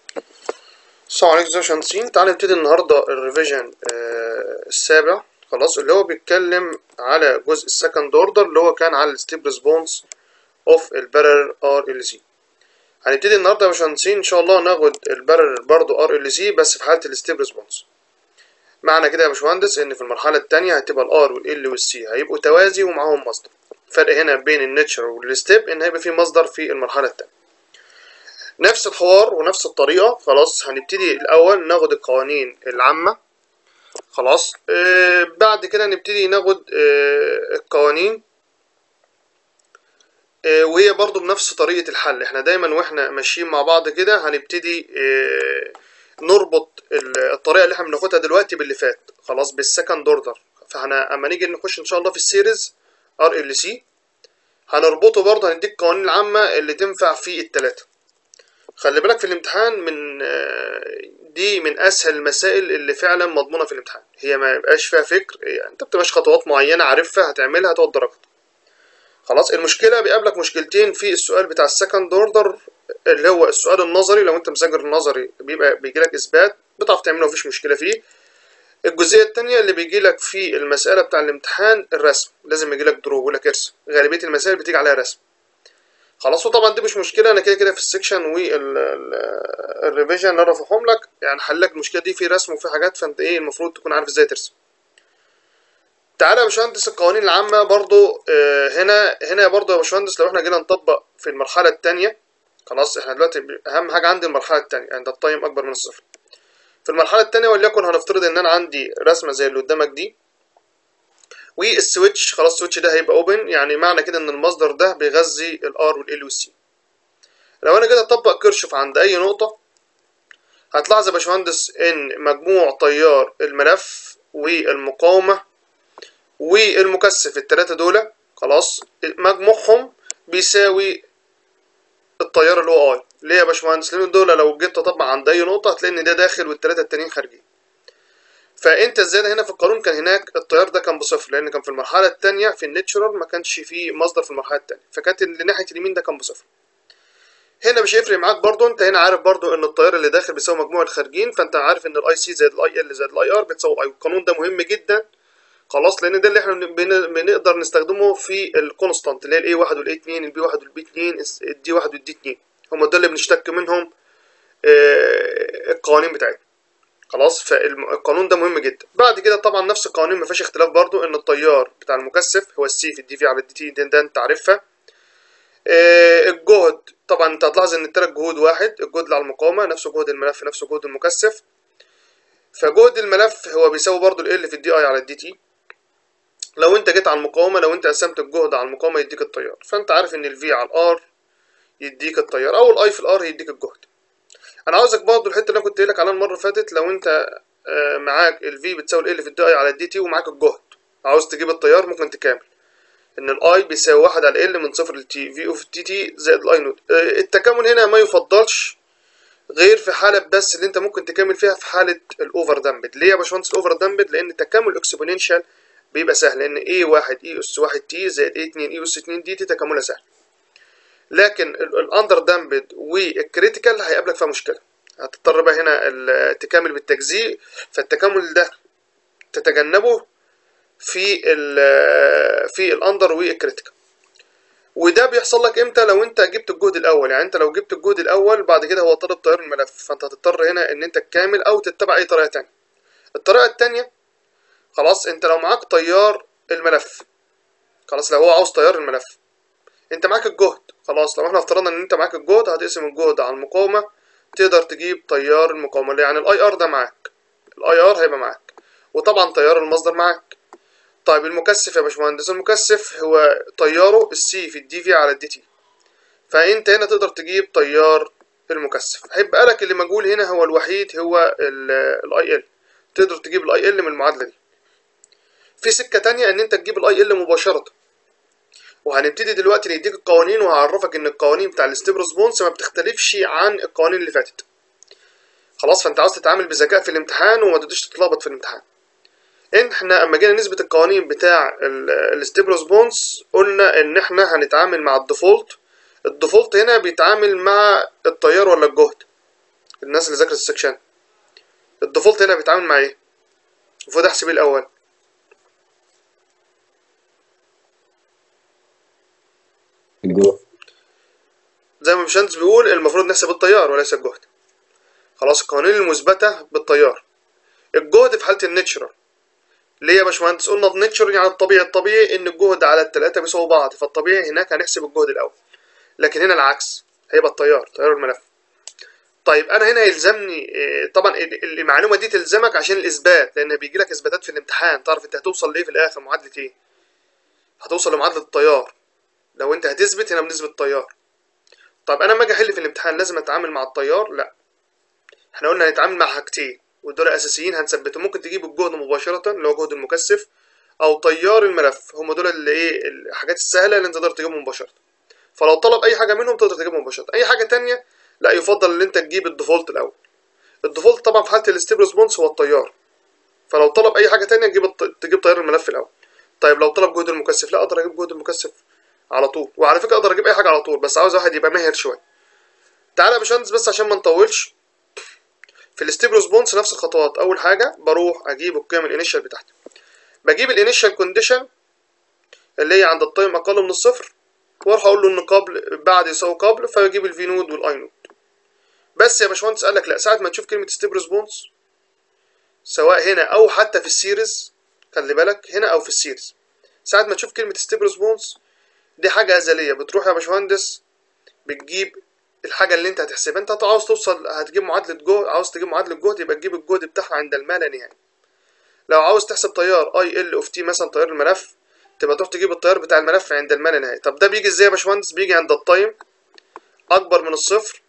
السلام عليكم ازيكم يا باشمهندسين تعالى نبتدي النهارده الريفيجن آه السابع خلاص اللي هو بيتكلم على جزء السكند اوردر اللي هو كان على الستيب ريسبونس اوف البارل ار ال سي هنبتدي النهارده يا باشمهندسين ان شاء الله ناخد البارل برضو ار ال سي بس في حاله الستيب ريسبونس معنى كده يا باشمهندس ان في المرحله الثانيه هتبقى الار والال والسي هيبقوا توازي ومعاهم مصدر الفرق هنا بين النيتشر والستيب ان هيبقى في مصدر في المرحله الثانيه نفس الحوار ونفس الطريقة خلاص هنبتدي الأول ناخد القوانين العامة خلاص آه بعد كده نبتدي ناخد آه القوانين آه وهي برضو بنفس طريقة الحل احنا دايما واحنا ماشيين مع بعض كده هنبتدي آه نربط الطريقة اللي احنا بناخدها دلوقتي باللي فات خلاص بالسكند اوردر فاحنا اما نيجي نخش ان شاء الله في السيريز ار ال سي هنربطه برضه هنديك القوانين العامة اللي تنفع في التلاتة خلي بالك في الامتحان من دي من اسهل المسائل اللي فعلا مضمونه في الامتحان هي ما يبقاش فيها فكر يعني انت بتبقاش خطوات معينه عارفها هتعملها هتاخد درجات خلاص المشكله بيقابلك مشكلتين في السؤال بتاع السكند اوردر اللي هو السؤال النظري لو انت مسجل النظري بيبقى بيجي لك اثبات بتعرف تعمله مفيش مشكله فيه الجزئيه الثانيه اللي بيجي لك في المساله بتاع الامتحان الرسم لازم يجي لك درو يقول لك ارسم غالبيه المسائل بتيجي عليها رسم خلاص وطبعا دي مش مشكله انا كده كده في السكشن والريفيجن اللي رفعهم لك يعني حل لك المشكله دي في رسم وفي حاجات فانت ايه المفروض تكون عارف ازاي ترسم تعالى يا باشمهندس القوانين العامه برضو آه هنا هنا برضو يا باشمهندس لو احنا جينا نطبق في المرحله الثانيه خلاص احنا دلوقتي اهم حاجه عندي المرحله الثانيه عند يعني التايم اكبر من الصفر في المرحله الثانيه وليكن هنفترض ان انا عندي رسمه زي اللي قدامك دي والسويتش خلاص السويتش ده هيبقى اوبن يعني معنى كده ان المصدر ده بيغذي الار والال والسي لو انا كده اطبق كيرشوف عند اي نقطه هتلاحظ يا باشمهندس ان مجموع تيار الملف والمقاومه والمكثف الثلاثه دول خلاص مجموعهم بيساوي التيار اللي هو اي ليه يا باشمهندس لان دول لو جيت تطبق عند اي نقطه هتلاقي ان ده داخل والثلاثه التانيين خارجين فانت الزياده هنا في القانون كان هناك التيار ده كان بصفر لان كان في المرحله الثانيه في النيتشرال ما كانش فيه مصدر في المرحله الثانيه فكانت اللي ناحيه اليمين ده كان بصفر هنا مش هيفرق معاك برضو انت هنا عارف برضو ان التيار اللي داخل بيساوي مجموع الخارجين فانت عارف ان الاي سي زائد الاي ال زائد الاي ار بتساوي الاي القانون ده مهم جدا خلاص لان ده اللي احنا بنقدر نستخدمه في الكونستانت اللي هي الاي 1 والاي 2 البي 1 والبي 2 الدي 1 والدي 2 هم دول اللي بنشتك منهم القوانين بتاعتنا خلاص فالقانون ده مهم جدا بعد كده طبعا نفس القوانين ما فيهاش اختلاف برضو ان التيار بتاع المكثف هو السي في الدي في على الدي تي ده, ده انت عارفها آه الجهد طبعا انت هتلاحظ ان التلات جهود واحد الجهد اللي على المقاومه نفسه جهد الملف نفسه جهد المكثف فجهد الملف هو بيساوي برضو ال في الدي اي على الدي تي لو انت جيت على المقاومه لو انت قسمت الجهد على المقاومه يديك التيار فانت عارف ان الفي على الار يديك التيار او الاي في الار يديك الجهد انا عاوزك برضه الحته اللي انا كنت قايل لك عليها المره اللي فاتت لو انت معاك الفي بتساوي ال في الدي اي على الدي تي ومعاك الجهد عاوز تجيب التيار ممكن تكامل ان الاي بيساوي واحد على ال من صفر لتي في اوف تي تي زائد الاي نوت التكامل هنا ما يفضلش غير في حاله بس اللي انت ممكن تكامل فيها في حاله الاوفر دامبد ليه يا باشمهندس الاوفر دامبد لان تكامل اكسبوننشال بيبقى سهل لان اي واحد اي اس واحد تي زائد اي اتنين اي اس اتنين دي تي تكاملها سهل لكن الاندر دامبد والكريتيكال هيقابلك فيها مشكله هتضطر بقى هنا تكامل بالتجزيء فالتكامل ده تتجنبه في ال في الاندر والكريتيكال وده بيحصل لك امتى لو انت جبت الجهد الاول يعني انت لو جبت الجهد الاول بعد كده هو طالب تيار الملف فانت هتضطر هنا ان انت تكامل او تتبع اي طريقه تانية الطريقه التانية خلاص انت لو معاك تيار الملف خلاص لو هو عاوز تيار الملف انت معاك الجهد خلاص لو احنا افترضنا ان انت معاك الجهد هتقسم الجهد على المقاومه تقدر تجيب تيار المقاومه يعني الاي ار ده معاك الاي ار هيبقى معاك وطبعا تيار المصدر معاك طيب المكثف يا باشمهندس المكثف هو تياره السي في الدي في على الدي تي فانت هنا تقدر تجيب تيار المكثف هيبقى لك اللي مجهول هنا هو الوحيد هو الاي ال تقدر تجيب الاي ال من المعادله دي في سكه تانية ان انت تجيب الاي ال مباشره وهنبتدي دلوقتي نديك القوانين وهعرفك ان القوانين بتاع الستيب ريسبونس ما بتختلفش عن القوانين اللي فاتت خلاص فانت عاوز تتعامل بذكاء في الامتحان وما تقدرش تتلخبط في الامتحان احنا اما جينا نثبت القوانين بتاع الستيب ريسبونس قلنا ان احنا هنتعامل مع الديفولت الديفولت هنا بيتعامل مع التيار ولا الجهد الناس اللي ذاكرت السكشن الديفولت هنا بيتعامل مع ايه المفروض احسب ايه الاول الجهد زي ما باشمهندس بيقول المفروض نحسب التيار وليس الجهد خلاص القوانين المثبتة بالتيار الجهد في حالة الناتشرال ليه يا باشمهندس قلنا الناتشرال يعني الطبيعي الطبيعي ان الجهد على التلاتة بيساوي بعض فالطبيعي هناك هنحسب الجهد الاول لكن هنا العكس هيبقى التيار تيار الملف طيب انا هنا يلزمني إيه، طبعا ال- المعلومه دي تلزمك عشان الاثبات لان بيجي لك اثباتات في الامتحان تعرف انت هتوصل لايه في الاخر معادله ايه هتوصل لمعادله التيار لو انت هتثبت هنا بنسبه التيار طب انا لما اجي احل في الامتحان لازم اتعامل مع التيار لا احنا قلنا هنتعامل مع حاجتين ودول اساسيين هنثبتهم ممكن تجيب الجهد مباشره اللي هو جهد المكثف او تيار الملف هم دول اللي ايه الحاجات السهله اللي انت تقدر تجيبهم مباشره فلو طلب اي حاجه منهم تقدر تجيبهم مباشره اي حاجه تانية لا يفضل ان انت تجيب الديفولت الاول الديفولت طبعا في حاله الستيب ريسبونس هو التيار فلو طلب اي حاجه تانية تجيب الط... تجيب تيار الملف الاول طيب لو طلب جهد المكثف لا اقدر اجيب جهد المكثف على طول وعلى فكره اقدر اجيب اي حاجه على طول بس عاوز واحد يبقى ماهر شويه تعالى يا باشمهندس بس عشان ما نطولش في الستيب ريسبونس نفس الخطوات اول حاجه بروح اجيب القيم الانيشال بتاعتي بجيب الانيشال كونديشن اللي هي عند التايم اقل من الصفر واروح اقول له ان قبل بعد يساوي قبل فبجيب الفي نود والاي نود بس يا باشمهندس قال لك لا ساعه ما تشوف كلمه ستيب ريسبونس سواء هنا او حتى في السيريز خلي بالك هنا او في السيريز ساعه ما تشوف كلمه ستيب ريسبونس دي حاجه ازليه بتروح يا باشمهندس بتجيب الحاجه اللي انت هتحسبها انت عاوز توصل هتجيب معادله جهد عاوز تجيب معادله جهد يبقى تجيب الجهد بتاعها عند الما لا نهايه لو عاوز تحسب تيار اي ال اوف تي مثلا تيار الملف تبقى تروح تجيب التيار بتاع الملف عند الما لا نهايه طب ده بيجي ازاي يا باشمهندس بيجي عند التايم اكبر من الصفر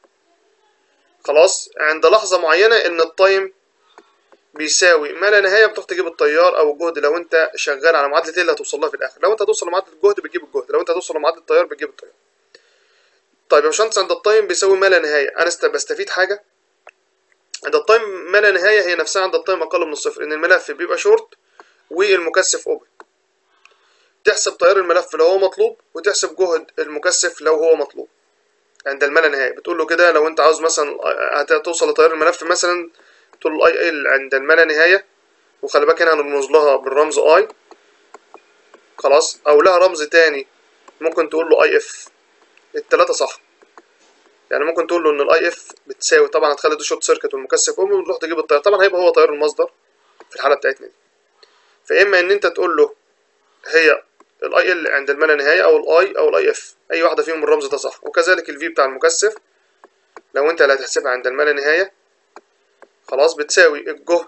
خلاص عند لحظه معينه ان التايم بيساوي ما لا نهايه بتروح تجيب التيار او الجهد لو انت شغال على معادله ايه اللي هتوصل لها في الاخر لو انت هتوصل لمعادله الجهد بتجيب الجهد لو انت هتوصل لمعادله التيار بتجيب التيار طيب يا باشمهندس عند التايم بيساوي ما لا نهايه انا است- بستفيد حاجه عند التايم ما لا نهايه هي نفسها عند التايم اقل من الصفر ان الملف بيبقى شورت والمكثف اوبن تحسب تيار الملف لو هو مطلوب وتحسب جهد المكثف لو هو مطلوب عند الما لا نهايه بتقول له كده لو انت عاوز مثلا هتوصل لتيار الملف مثلا تقول له اي ال عند الما لا نهايه وخلي بالك هنا هنرمز لها بالرمز اي خلاص او لها رمز تاني ممكن تقول له اي اف التلاتة صح يعني ممكن تقول له ان الاي اف بتساوي طبعا هتخلي ده شورت سيركت والمكثف ام وتروح تجيب التيار طبعا هيبقى هو تيار المصدر في الحاله بتاعتنا دي فاما ان انت تقول له هي الاي ال عند الما لا نهايه او الاي او الاي اف اي واحده فيهم الرمز ده صح وكذلك الفي بتاع المكثف لو انت اللي هتحسبها عند الما لا نهايه خلاص بتساوي الجهد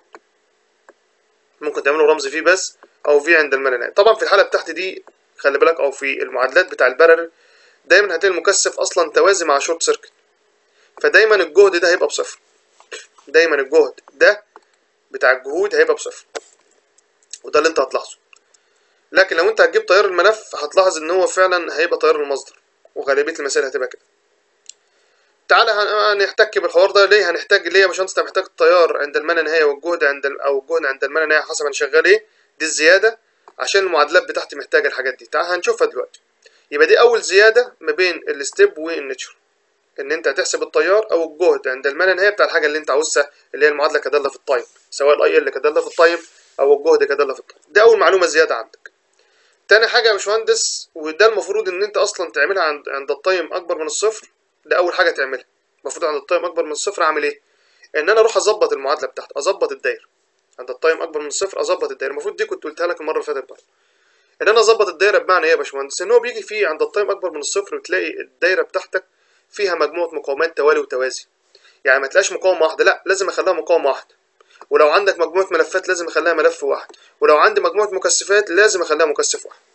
ممكن تعمله رمز فيه بس او في عند الما لا نهايه طبعا في الحاله بتاعتي دي خلي بالك او في المعادلات بتاع البارل دايما هتلاقي المكثف اصلا توازي مع شورت سيركت فدايما الجهد ده هيبقى بصفر دايما الجهد ده بتاع الجهود هيبقى بصفر وده اللي انت هتلاحظه لكن لو انت هتجيب تيار الملف هتلاحظ ان هو فعلا هيبقى تيار المصدر وغالبيه المسائل هتبقى كده تعالى هن- هنحتك بالحوار ده ليه هنحتاج ليه يا باشمهندس انت محتاج التيار عند الما لا نهايه والجهد عند ال- او الجهد عند الما لا نهايه حسب انا شغال ايه دي الزياده عشان المعادلات بتاعتي محتاجه الحاجات دي تعال هنشوفها دلوقتي يبقى دي اول زياده ما بين الستيب والنيتشر ان انت هتحسب التيار او الجهد عند الما لا نهايه بتاع الحاجه اللي انت عاوزها اللي هي المعادله كداله في التايم سواء الاي ال كداله في التايم او الجهد كداله في التايم دي اول معلومه زياده عندك تاني حاجه يا باشمهندس وده المفروض ان انت اصلا تعملها عند عند التايم اكبر من الصفر ده اول حاجه تعملها المفروض عند التايم اكبر من الصفر اعمل ايه ان انا اروح اظبط المعادله بتاعتي اظبط الدايره عند التايم اكبر من الصفر اظبط الدايره المفروض دي كنت قلتها لك المره اللي فاتت برضه ان انا اظبط الدايره بمعنى ايه يا باشمهندس ان هو بيجي فيه عند التايم اكبر من الصفر وتلاقي الدايره بتاعتك فيها مجموعه مقاومات توالي وتوازي يعني ما تلاقيش مقاومه واحده لا لازم اخليها مقاومه واحده ولو عندك مجموعه ملفات لازم اخليها ملف واحد ولو عندي مجموعه مكثفات لازم اخليها مكثف واحد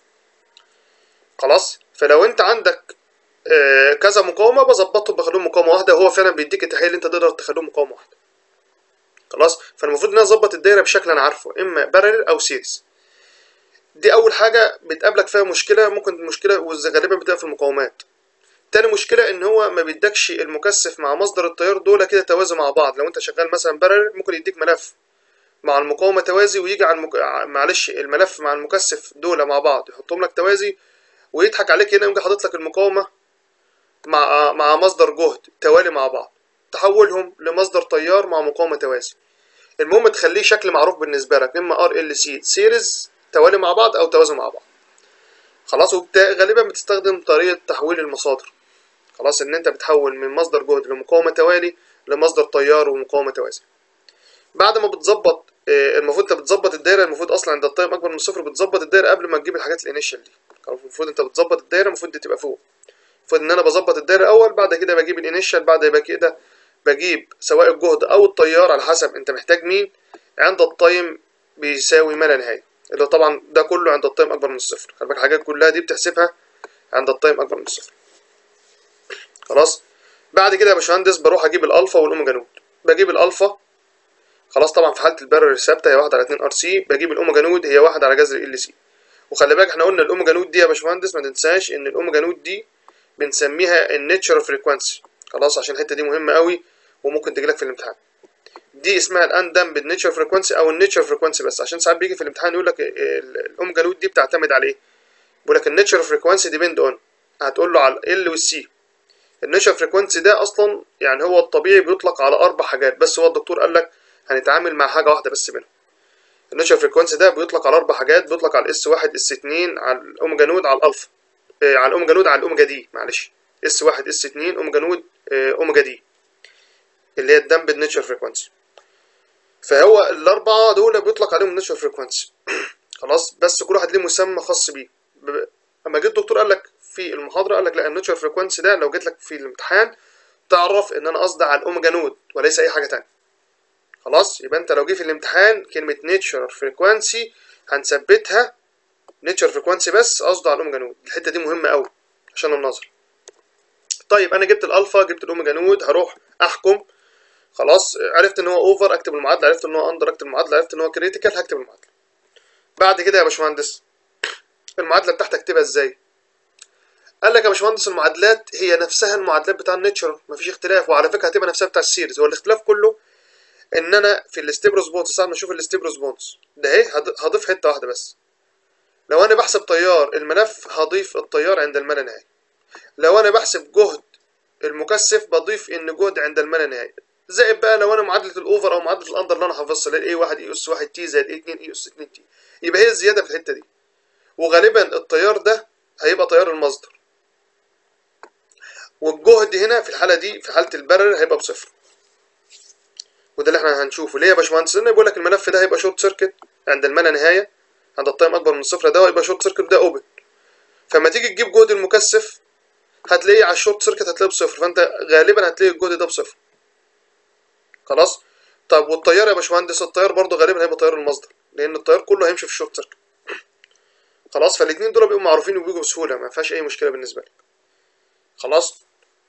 خلاص فلو انت عندك آه، كذا مقاومه بظبطهم بخليهم مقاومه واحده وهو فعلا بيديك التحليل اللي انت تقدر تخليهم مقاومه واحده خلاص فالمفروض ان انا اظبط الدايره بشكل انا عارفه اما بارل او سيريز دي اول حاجه بتقابلك فيها مشكله ممكن مشكله وغالبا بتبقى في المقاومات تاني مشكله ان هو ما بيدكش المكثف مع مصدر التيار دول كده توازي مع بعض لو انت شغال مثلا بارل ممكن يديك ملف مع المقاومه توازي ويجي على المك... معلش الملف مع المكثف دول مع بعض يحطهم لك توازي ويضحك عليك هنا يقوم حاطط لك المقاومه مع مع مصدر جهد توالي مع بعض تحولهم لمصدر تيار مع مقاومه توازي المهم تخليه شكل معروف بالنسبه لك اما ار ال سي سيريز توالي مع بعض او توازي مع بعض خلاص وغالبا بتستخدم طريقه تحويل المصادر خلاص ان انت بتحول من مصدر جهد لمقاومه توالي لمصدر تيار ومقاومه توازي بعد ما بتظبط المفروض انت بتظبط الدايره المفروض اصلا عند التايم اكبر من الصفر بتظبط الدايره قبل ما تجيب الحاجات الانيشال دي المفروض انت بتظبط الدايره المفروض دي تبقى فوق المفروض ان انا بظبط الدايره الاول بعد كده بجيب الانيشال بعد يبقى كده بجيب سواء الجهد او التيار على حسب انت محتاج مين عند التايم بيساوي ما لا نهايه اللي طبعا ده كله عند التايم اكبر من الصفر خلي بالك الحاجات كلها دي بتحسبها عند التايم اكبر من الصفر خلاص بعد كده يا باشمهندس بروح اجيب الالفا والاوميجا نود بجيب الالفا خلاص طبعا في حاله البرر الثابته هي 1 على 2 ار سي بجيب الاوميجا نود هي 1 على جذر ال سي وخلي بالك احنا قلنا الاوميجا نود دي يا باشمهندس ما تنساش ان الاوميجا نود دي بنسميها الناتشرال فريكوانسي خلاص عشان الحته دي مهمه قوي وممكن تجيلك في الامتحان دي اسمها الان دامبد نيتشر فريكوانسي او النيتشر فريكوانسي بس عشان ساعات بيجي في الامتحان يقول لك الاوميجا نود دي بتعتمد على ايه بيقول لك النيتشر فريكوانسي ديبند اون هتقول له على ال والسي النيتشر فريكوانسي ده اصلا يعني هو الطبيعي بيطلق على اربع حاجات بس هو الدكتور قال لك هنتعامل مع حاجه واحده بس منهم النيتشر فريكوانسي ده بيطلق على اربع حاجات بيطلق على الاس 1 اس 2 على الاوميجا نود على الالفا إيه على الاوميجا نود على الاوميجا دي معلش اس 1 اس 2 اوميجا نود إيه اوميجا دي اللي هي الدمب نيتشر فريكوانسي فهو الاربعه دول بيطلق عليهم نيتشر فريكوانسي خلاص بس كل واحد ليه مسمى خاص بيه اما جه الدكتور قال لك في المحاضره قال لك لا النيتشر فريكوانسي ده لو جيت لك في الامتحان تعرف ان انا قصدي على الاوميجا نود وليس اي حاجه تانية خلاص يبقى انت لو جه في الامتحان كلمه نيتشر فريكوانسي هنثبتها نيتشر فريكوانسي بس قصده على الاوميجا نود الحته دي مهمه قوي عشان النظر طيب انا جبت الالفا جبت الاوميجا نود هروح احكم خلاص عرفت ان هو اوفر اكتب المعادله عرفت ان هو اندر اكتب المعادله عرفت ان هو كريتيكال هكتب المعادله بعد كده يا باشمهندس المعادله بتاعتك اكتبها ازاي قال لك يا باشمهندس المعادلات هي نفسها المعادلات بتاع النيتشر مفيش اختلاف وعلى فكره هتبقى نفسها بتاع السيريز هو الاختلاف كله ان انا في الاستيب ريسبونس ساعه ما اشوف الاستيب ريسبونس ده اهي هضيف حته واحده بس لو انا بحسب تيار الملف هضيف التيار عند الملا نهايه لو انا بحسب جهد المكثف بضيف ان جهد عند الملا نهايه زائد بقى لو انا معادله الاوفر او معادله الاندر اللي انا حافظها اللي هي اي 1 اي اس 1 تي زائد اي 2 اي اس 2 تي يبقى هي الزياده في الحته دي وغالبا التيار ده هيبقى تيار المصدر والجهد هنا في الحاله دي في حاله البرر هيبقى بصفر وده اللي احنا هنشوفه ليه يا باشمهندس لان بيقول لك الملف ده هيبقى شورت سيركت عند الملا نهايه عند التايم اكبر من الصفر ده هيبقى شورت سيركت ده اوبن فلما تيجي تجيب جهد المكثف هتلاقيه على الشورت سيركت هتلاقيه بصفر فانت غالبا هتلاقي الجهد ده بصفر خلاص طب والتيار يا باشمهندس التيار برضه غالبا هيبقى تيار المصدر لان التيار كله هيمشي في الشورت سيركت خلاص فالاثنين دول بيبقوا معروفين وبيجوا بسهوله ما فيهاش اي مشكله بالنسبه لك خلاص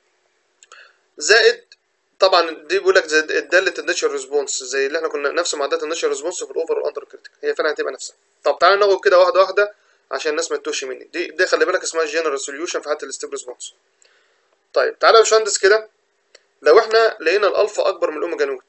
زائد طبعا دي بيقول لك زي داله الناتشر ريسبونس زي اللي احنا كنا نفس معدات الناتشر ريسبونس في الاوفر والاندر كريتيكال هي فعلا هتبقى نفسها طب تعالى ناخد كده واحده واحده عشان الناس ما تتوهش مني دي دي خلي بالك اسمها جنرال سوليوشن في حاله الستيب ريسبونس طيب تعالى يا باشمهندس كده لو احنا لقينا الالفا اكبر من الاوميجا نوت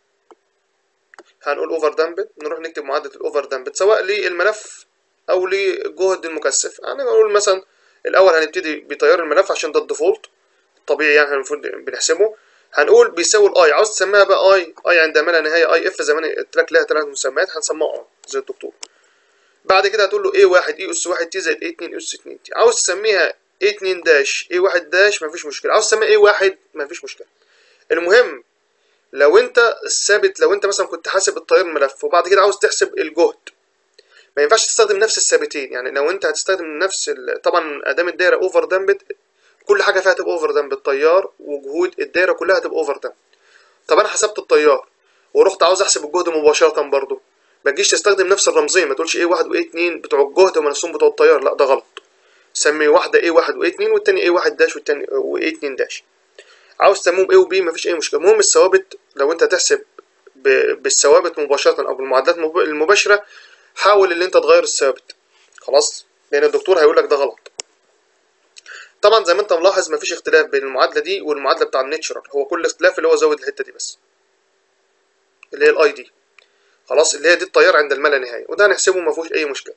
هنقول اوفر دامبد نروح نكتب معادله الاوفر دامبد سواء للملف او لجهد المكثف يعني نقول مثلا الاول هنبتدي بتيار الملف عشان ده الديفولت الطبيعي يعني المفروض بنحسبه هنقول بيساوي الاي عاوز تسميها بقى اي اي عند ما لا نهايه اي اف زي ما انا قلت لك لها ثلاث مسميات هنسميها اي زي الدكتور بعد كده هتقول له اي 1 اي اس 1 تي زائد اي 2 اس 2 تي عاوز تسميها اي 2 داش اي 1 داش مفيش مشكله عاوز تسميها اي 1 مفيش مشكله المهم لو انت الثابت لو انت مثلا كنت حاسب التيار الملف وبعد كده عاوز تحسب الجهد ما ينفعش تستخدم نفس الثابتين يعني لو انت هتستخدم نفس طبعا ادام الدايره اوفر دامبد كل حاجه فيها هتبقى اوفر دامب التيار وجهود الدايره كلها هتبقى اوفر دامب طب انا حسبت التيار ورحت عاوز احسب الجهد مباشره برضه ما تجيش تستخدم نفس الرمزين ما تقولش ايه واحد وايه اتنين بتوع الجهد وما نفسهم بتوع التيار لا ده غلط سمي واحده ايه واحد وايه اتنين والتاني ايه واحد داش والتاني وايه اتنين داش عاوز تسميهم ايه وبي مفيش اي مشكله المهم الثوابت لو انت تحسب بالثوابت مباشره او بالمعادلات المباشره حاول ان انت تغير الثابت خلاص لان الدكتور هيقول لك ده غلط طبعا زي ما انت ملاحظ مفيش اختلاف بين المعادله دي والمعادله بتاع الناتشرال هو كل اختلاف اللي هو زود الحته دي بس اللي هي الاي دي خلاص اللي هي دي التيار عند الملا نهايه وده هنحسبه ما فيهوش اي مشكله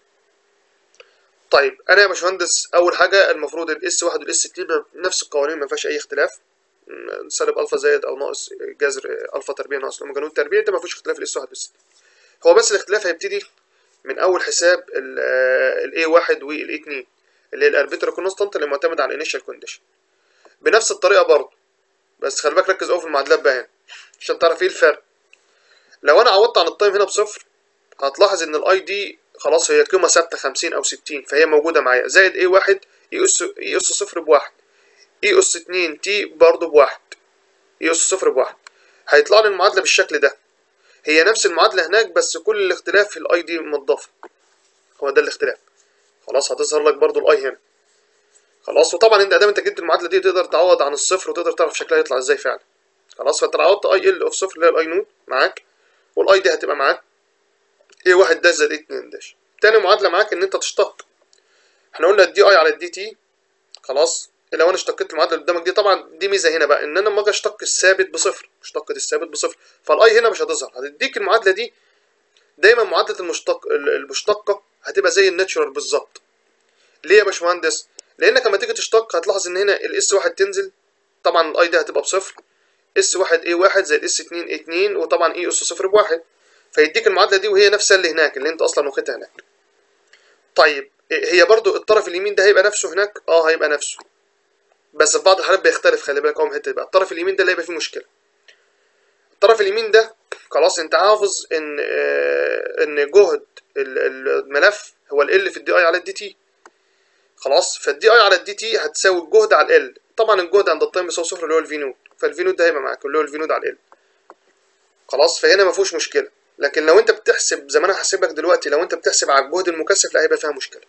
طيب انا يا باشمهندس اول حاجه المفروض الاس 1 والاس 2 نفس القوانين ما فيهاش اي اختلاف م، سالب الفا زائد او ناقص جذر الفا تربيع ناقص لما قانون التربيع ده ما فيهوش اختلاف الاس 1 بس هو بس الاختلاف هيبتدي من اول حساب الاي 1 والاي 2 اللي هي الاربيتر كونستانت اللي معتمد على الانيشال كونديشن بنفس الطريقه برضه بس خلي بالك ركز قوي في المعادلات بقى هنا عشان تعرف ايه الفرق لو انا عوضت عن التايم هنا بصفر هتلاحظ ان الاي دي خلاص هي قيمه ثابته 50 او 60 فهي موجوده معايا زائد اي 1 اي اس اي اس صفر بواحد اي اس 2 تي برضه بواحد اي اس صفر بواحد هيطلع لي المعادله بالشكل ده هي نفس المعادله هناك بس كل الاختلاف في الاي دي مضافه هو ده الاختلاف خلاص هتظهر لك برضه الاي هنا خلاص وطبعا انت ادام انت جبت المعادله دي تقدر تعوض عن الصفر وتقدر تعرف شكلها يطلع ازاي فعلا خلاص فانت عوضت اي ال اوف صفر اللي هي الاي نود معاك والاي دي هتبقى معاك ايه واحد داش زائد ايه اتنين داش تاني معادله معاك ان انت تشتق احنا قلنا الدي اي على الدي تي خلاص لو انا اشتقيت المعادله اللي قدامك دي طبعا دي ميزه هنا بقى ان انا لما اجي اشتق الثابت بصفر اشتقت الثابت بصفر فالاي هنا مش هتظهر هتديك المعادله دي دايما معادله المشتق المشتقه هتبقى زي الناتشورال بالظبط ليه يا باشمهندس لانك لما تيجي تشتق هتلاحظ ان هنا الاس واحد تنزل طبعا الاي دي هتبقى بصفر اس واحد اي واحد زائد اس اتنين اي اتنين وطبعا اي اس صفر بواحد فيديك المعادله دي وهي نفسها اللي هناك اللي انت اصلا واخدها هناك طيب هي برضو الطرف اليمين ده هيبقى نفسه هناك اه هيبقى نفسه بس في بعض الحالات بيختلف خلي بالك اهو من الحته دي بقى الطرف اليمين ده اللي هيبقى فيه مشكله الطرف اليمين ده خلاص انت حافظ ان آه ان جهد الملف هو ال في الدي اي على الدي تي خلاص فالدي اي على الدي تي هتساوي الجهد على ال طبعا الجهد عند التايم بيساوي صفر اللي هو الفي نود فالفي نود ده هيبقى معاك اللي هو الفي نود على ال خلاص فهنا ما فيهوش مشكله لكن لو انت بتحسب زي ما انا هحسب لك دلوقتي لو انت بتحسب على الجهد المكثف لا هيبقى فيها مشكله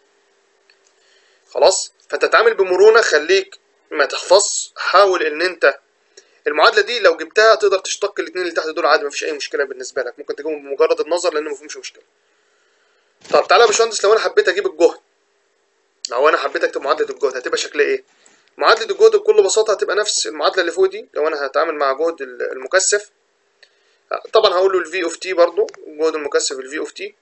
خلاص فتتعامل بمرونه خليك ما تحفظ حاول ان انت المعادله دي لو جبتها تقدر تشتق الاثنين اللي تحت دول عادي مفيش اي مشكله بالنسبه لك ممكن تجيبهم بمجرد النظر لان مفيهمش مشكله طب تعالى يا باشمهندس لو انا حبيت اجيب الجهد لو انا حبيت اكتب معادله الجهد هتبقى شكلها ايه معادله الجهد بكل بساطه هتبقى نفس المعادله اللي فوق دي لو انا هتعامل مع جهد المكثف طبعا هقول له الفي اوف تي برضه الجهد المكثف الفي اوف تي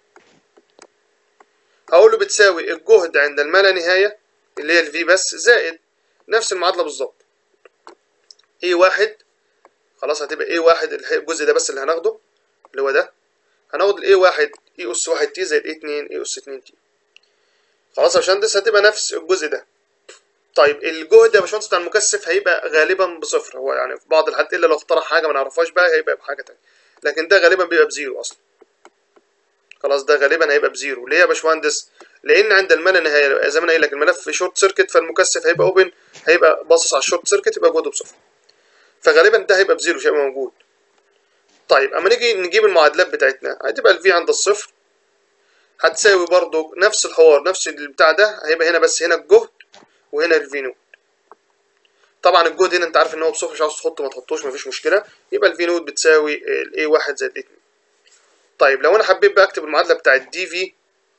هقول له بتساوي الجهد عند الما لا نهايه اللي هي الفي بس زائد نفس المعادله بالظبط اي واحد خلاص هتبقى اي واحد الجزء ده بس اللي هناخده اللي هو ده هناخد الاي واحد اي اس واحد تي زائد اي اتنين اي اس اتنين تي خلاص يا باشمهندس هتبقى نفس الجزء ده طيب الجهد يا باشمهندس بتاع المكثف هيبقى غالبا بصفر هو يعني في بعض الحالات الا لو اخترع حاجه ما نعرفهاش بقى هيبقى بحاجه تانية لكن ده غالبا بيبقى بزيرو اصلا خلاص ده غالبا هيبقى بزيرو ليه يا باشمهندس لان عند الما لا نهايه زي ما انا قايل لك الملف شورت سيركت فالمكثف هيبقى اوبن هيبقى باصص على الشورت سيركت يبقى جهده بصفر فغالبا ده هيبقى بزيرو مش هيبقى موجود طيب اما نيجي نجيب المعادلات بتاعتنا هتبقى الفي عند الصفر هتساوي برضو نفس الحوار نفس البتاع ده هيبقى هنا بس هنا الجهد وهنا الفي نود طبعا الجهد هنا انت عارف ان هو بصفر مش عاوز تحطه ما تحطوش مفيش مشكله يبقى الفي نود بتساوي الاي واحد زائد الاي 2 طيب لو انا حبيت بقى اكتب المعادله بتاعت دي في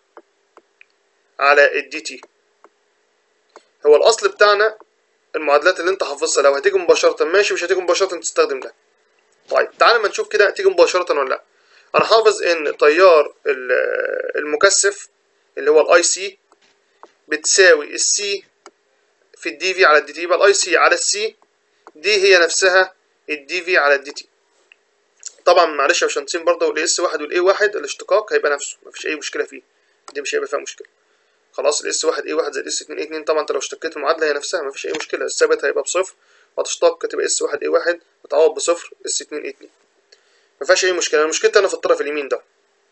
على الدي تي هو الاصل بتاعنا المعادلات اللي انت حافظها لو هتيجي مباشره ماشي مش هتيجي مباشره تستخدم ده طيب تعالى ما نشوف كده تيجي مباشره ولا لا انا حافظ ان تيار المكثف اللي هو الاي سي بتساوي السي في الدي في على الدي تي يبقى الاي سي على السي دي هي نفسها الدي في على الدي تي طبعا معلش يا باشمهندسين برضه الاس واحد والاي واحد الاشتقاق هيبقى نفسه مفيش اي مشكله فيه دي مش هيبقى فيها مشكله خلاص الاس واحد اي واحد زائد اس اتنين اي اتنين طبعا انت لو اشتقيت المعادله هي نفسها مفيش اي مشكله الثابت هيبقى بصفر وهتشتق تبقى اس واحد اي واحد وتعوض بصفر اس اتنين اي اتنين مفيهاش اي مشكله مشكلتي انا في الطرف اليمين ده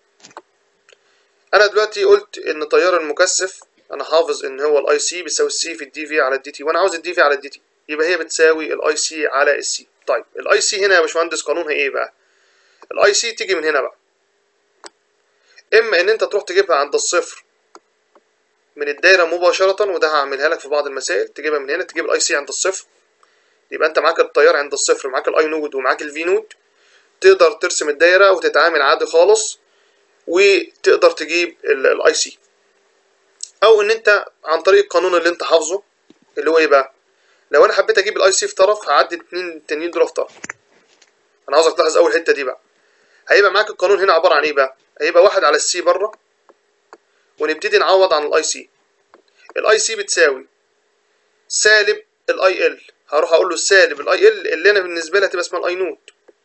انا دلوقتي قلت ان تيار المكثف انا حافظ ان هو الاي سي بيساوي السي في الدي في على الدي تي وانا عاوز الدي في على الدي تي يبقى هي بتساوي الاي سي على السي طيب الاي سي هنا يا باشمهندس قانونها ايه بقى الاي سي تيجي من هنا بقى اما ان انت تروح تجيبها عند الصفر من الدايره مباشره وده هعملها لك في بعض المسائل تجيبها من هنا تجيب الاي سي عند الصفر يبقى انت معاك التيار عند الصفر معاك الاي نود ومعاك الفي نود تقدر ترسم الدايره وتتعامل عادي خالص وتقدر تجيب الاي سي او ان انت عن طريق القانون اللي انت حافظه اللي هو ايه بقى لو انا حبيت اجيب الاي سي في طرف هعدي اتنين التانيين دول في طرف انا عاوزك تلاحظ اول حته دي بقى هيبقى معاك القانون هنا عباره عن ايه بقى هيبقى واحد على السي بره ونبتدي نعوض عن الاي سي الاي سي بتساوي سالب الاي ال هروح اقول له سالب الاي ال اللي انا بالنسبه لي هتبقى اسمها الاي نود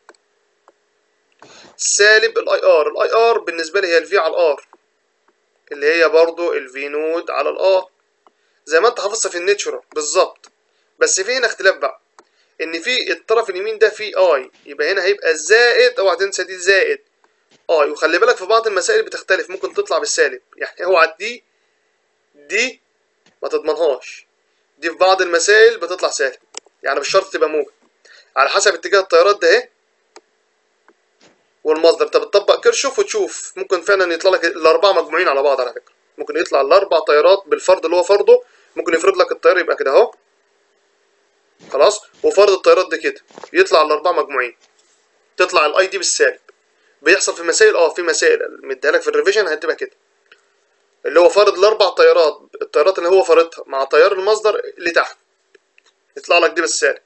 سالب الاي ار الاي ار بالنسبه لي هي الفي على الار اللي هي برضو الفي نود على الار زي ما انت حافظها في النيتشورال بالظبط بس في هنا اختلاف بقى ان في الطرف اليمين ده فيه اي يبقى هنا هيبقى زائد اوعى تنسى دي زائد اي وخلي بالك في بعض المسائل بتختلف ممكن تطلع بالسالب يعني اوعى دي دي ما تضمنهاش دي في بعض المسائل بتطلع سالب يعني مش شرط تبقى موجب على حسب اتجاه التيارات ده اهي والمصدر انت بتطبق كيرشوف وتشوف ممكن فعلا يطلع لك الاربعه مجموعين على بعض على فكره ممكن يطلع الاربع تيارات بالفرض اللي هو فرضه ممكن يفرض لك التيار يبقى كده اهو خلاص وفرض التيارات دي كده يطلع الاربعه مجموعين تطلع الاي دي بالسالب بيحصل في مسائل اه في مسائل مديها لك في الريفيجن هتبقى كده اللي هو فرض الاربع تيارات التيارات اللي هو فرضها مع تيار المصدر اللي تحت يطلع لك دي بالسالب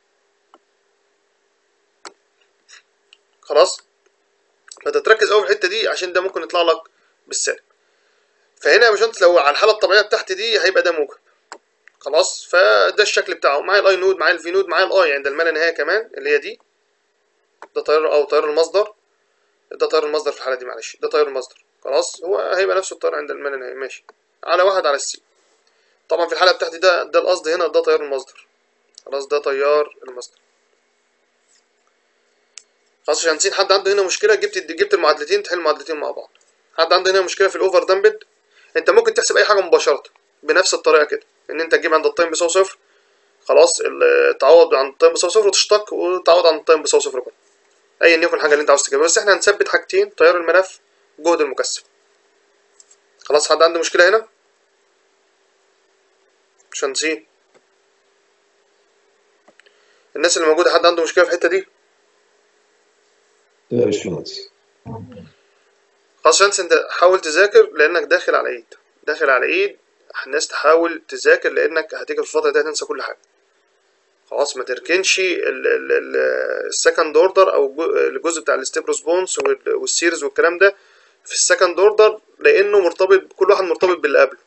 خلاص فانت تركز قوي في الحته دي عشان ده ممكن يطلع لك بالسالب فهنا يا باشمهندس لو على الحاله الطبيعيه بتاعتي دي هيبقى ده موجب خلاص فده الشكل بتاعه معايا الاي نود معايا الفي نود معايا الاي عند الما لا نهايه كمان اللي هي دي ده تيار او تيار المصدر ده تيار المصدر في الحاله دي معلش ده تيار المصدر خلاص هو هيبقى نفس التيار عند الما لا نهايه ماشي على واحد على السي طبعا في الحاله بتاعتي ده ده القصد هنا ده تيار المصدر خلاص ده تيار المصدر خلاص عشان نسيت حد عنده هنا مشكله جبت جبت المعادلتين تحل المعادلتين مع بعض حد عنده هنا مشكله في الاوفر دامبد انت ممكن تحسب اي حاجه مباشره بنفس الطريقه كده ان انت تجيب عند التايم بيساوي صفر خلاص تعوض عن التايم بيساوي صفر وتشتق وتعوض عن التايم بيساوي صفر برضه ايا يكن الحاجه اللي انت عاوز تجيبها بس احنا هنثبت حاجتين تيار الملف جهد المكثف خلاص حد عنده مشكله هنا مش هنسيه الناس اللي موجوده حد عنده مشكله في الحته دي يا باشمهندس خلاص انت انت حاول تذاكر لانك داخل على عيد داخل على عيد الناس تحاول تذاكر لانك هتيجي في الفتره دي هتنسى كل حاجه خلاص ما تركنش السكند اوردر او الجزء بتاع الستيب ريسبونس والسيريز والكلام ده في السكند اوردر لانه مرتبط كل واحد مرتبط باللي قبله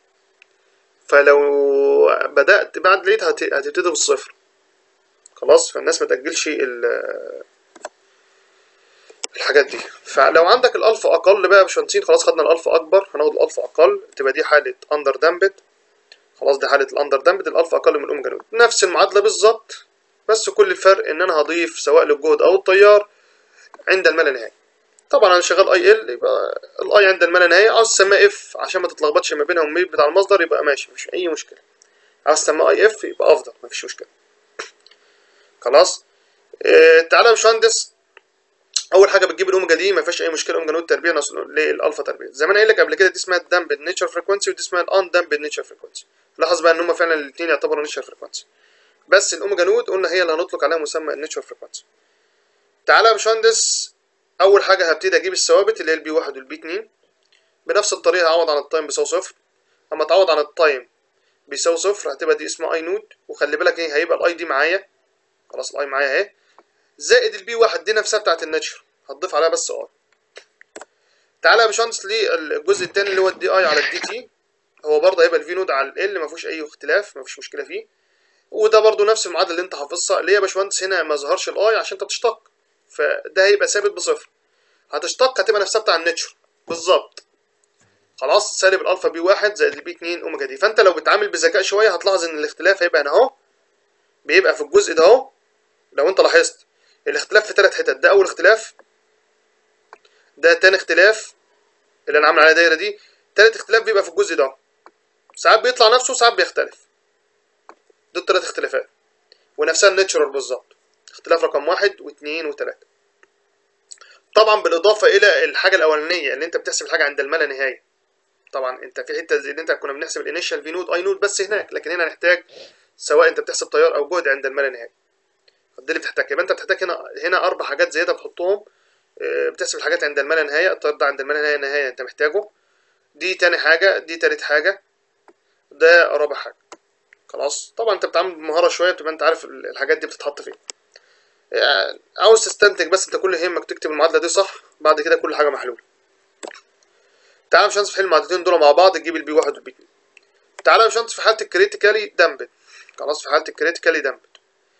فلو بدات بعد ليت هتبتدي بالصفر خلاص فالناس ما تاجلش الحاجات دي فلو عندك الالفا اقل بقى يا باشمهندسين خلاص خدنا الالفا اكبر هناخد الالفا اقل تبقى دي حاله اندر دامبد خلاص دي حاله الاندر دامبد الالفا اقل من الاوميجا نود نفس المعادله بالظبط بس كل الفرق ان انا هضيف سواء للجهد او التيار عند الما لا نهايه طبعا انا شغال اي ال يبقى الاي عند الما لا نهايه عاوز تسميها اف عشان ما تتلخبطش ما بينها وبين بتاع المصدر يبقى ماشي مفيش اي مشكله عاوز تسميها اي اف يبقى افضل مفيش مشكله خلاص اه تعالى يا باشمهندس اول حاجه بتجيب الاوميجا دي ما فيهاش اي مشكله اوميجا نود تربيع للالفا تربيع زي ما انا قايل لك قبل كده دي اسمها الدامبد نيتشر فريكوانسي ودي اسمها الان دامبد نيتشر فريكوانسي لاحظ بقى ان هم فعلا الاثنين يعتبروا نيتشر فريكوانسي بس الاوميجا نود قلنا هي اللي هنطلق عليها مسمى النيتشر فريكوانسي تعالى يا باشمهندس اول حاجه هبتدي اجيب الثوابت اللي هي البي 1 والبي 2 بنفس الطريقه هعوض عن التايم بيساوي صفر اما تعوض عن التايم بيساوي صفر هتبقى دي اسمها اي نود وخلي بالك ايه هيبقى الاي دي معايا خلاص الاي معايا اهي زائد البي 1 دي نفسها بتاعت الناتشر هتضيف عليها بس ار تعالى يا باشمهندس للجزء الثاني اللي هو الدي اي على الدي تي هو برضه هيبقى الفي نود على ال ما فيهوش اي اختلاف ما فيش مشكله فيه وده برضه نفس المعادله اللي انت حافظها ليه يا باشمهندس هنا ما ظهرش الاي عشان انت بتشتق فده هيبقى ثابت بصفر هتشتق هتبقى نفسها بتاع الناتشر بالظبط خلاص سالب الالفا بي 1 زائد البي 2 اوميجا دي فانت لو بتعامل بذكاء شويه هتلاحظ ان الاختلاف هيبقى هنا اهو بيبقى في الجزء ده اهو لو انت لاحظت الاختلاف في ثلاث حتت ده اول اختلاف ده تاني اختلاف اللي انا عامل على دايره دي تالت اختلاف بيبقى في الجزء ده ساعات بيطلع نفسه وساعات بيختلف دول تلات اختلافات ونفسها الناتشرال بالظبط اختلاف رقم واحد واثنين وثلاثة طبعا بالاضافة الى الحاجة الاولانية اللي انت بتحسب الحاجة عند الما لا نهاية طبعا انت في حتة زي اللي انت كنا بنحسب الانيشال في نود اي نود بس هناك لكن هنا نحتاج سواء انت بتحسب تيار او جهد عند الما لا نهاية دي اللي بتحتاج يبقى انت بتحتاج هنا هنا اربع حاجات زيادة بتحطهم بتحسب الحاجات عند الما لا نهاية التيار ده عند الما لا نهاية نهاية انت محتاجه دي تاني حاجة دي تالت حاجة ده رابع حاجة خلاص طبعا انت بتتعامل بمهارة شوية بتبقى انت عارف الحاجات دي بتتحط فين يعني عاوز تستنتج بس انت كل يهمك تكتب المعادلة دي صح بعد كده كل حاجة محلولة تعالى يا باشمهندس في حل المعادلتين دول مع بعض تجيب البي واحد والبي اتنين تعالى يا باشمهندس في حالة الكريتيكالي دامبد خلاص في حالة الكريتيكالي دامبد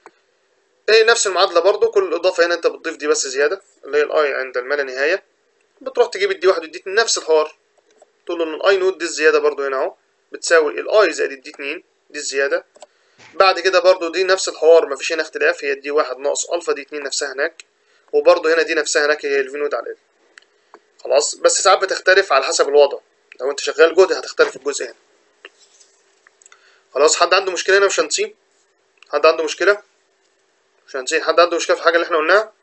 هي نفس المعادلة برضو كل إضافة هنا أنت بتضيف دي بس زيادة اللي هي الأي عند الما لا نهاية بتروح تجيب الدي واحد والدي اتنين نفس الحوار تقول له إن الأي نوت دي الزيادة برضو هنا أهو بتساوي الأي زائد الدي اتنين دي الزيادة بعد كده برضو دي نفس الحوار مفيش هنا اختلاف هي دي واحد ناقص ألفا دي اتنين نفسها هناك وبرضو هنا دي نفسها هناك هي الفي نوت على ال خلاص بس ساعات بتختلف على حسب الوضع لو أنت شغال جهد هتختلف الجزء هنا خلاص حد عنده مشكلة هنا في شمسين حد عنده مشكلة شمسين حد عنده مشكلة في الحاجة اللي احنا قلناها